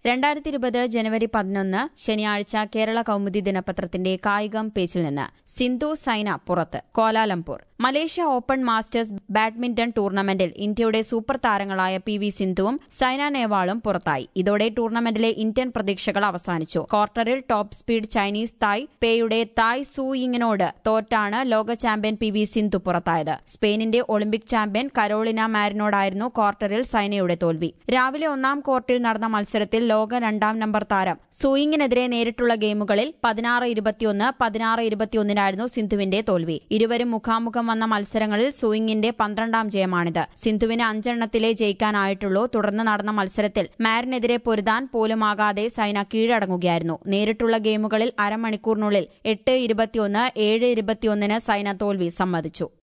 രണ്ടായിരത്തി ഇരുപത് ജനുവരി പതിനൊന്ന് ശനിയാഴ്ച കേരള കൗമുദി ദിനപത്രത്തിന്റെ കായികം പേജിൽ നിന്ന് സിന്ധു സൈന പുറത്ത് Kuala Lumpur Malaysia Open Masters badminton ടൂർണമെന്റിൽ ഇന്ത്യയുടെ സൂപ്പർ താരങ്ങളായ പി വി സിന്ധുവും സൈന നെഹ്വാളും പുറത്തായി ഇതോടെ ടൂർണമെന്റിലെ ഇന്ത്യൻ പ്രതീക്ഷകൾ അവസാനിച്ചു ക്വാർട്ടറിൽ ടോപ്പ് സ്പീഡ് ചൈനീസ് തായ് പേയുടെ തായ് സൂയിങ്ങിനോട് തോറ്റാണ് ലോക ചാമ്പ്യൻ പി വി സിന്ധു പുറത്തായത് സ്പെയിനിന്റെ ഒളിമ്പിക് ചാമ്പ്യൻ കരോളിന മാരിനോടായിരുന്നു ക്വാർട്ടറിൽ സൈനയുടെ തോൽവി രാവിലെ ഒന്നാം കോർട്ടിൽ നടന്ന മത്സരത്തിൽ ലോക രണ്ടാം നമ്പർ താരം സൂയിങ്ങിനെതിരെ നേരിട്ടുള്ള ഗെയിമുകളിൽ പതിനാറ് ഇരുപത്തിയൊന്ന് പതിനാറ് ഇരുപത്തിയൊന്നിനായിരുന്നു സിന്ധുവിന്റെ തോൽവി ഇരുവരും മുഖാമുഖം വന്ന മത്സരങ്ങളിൽ സൂയിങ്ങിന്റെ പന്ത്രണ്ടാം ജയമാണിത് സിന്ധുവിന് അഞ്ചെണ്ണത്തിലേ ജയിക്കാനായിട്ടുള്ളൂ തുടർന്ന് നടന്ന മത്സരത്തിൽ മാരിനെതിരെ പൊരുതാൻ പോലുമാകാതെ സൈന കീഴടങ്ങുകയായിരുന്നു നേരിട്ടുള്ള ഗെയിമുകളിൽ അരമണിക്കൂറിനുള്ളിൽ എട്ട് ഇരുപത്തിയൊന്ന് ഏഴ് ഇരുപത്തിയൊന്നിന് സൈന തോൽവി സമ്മതിച്ചു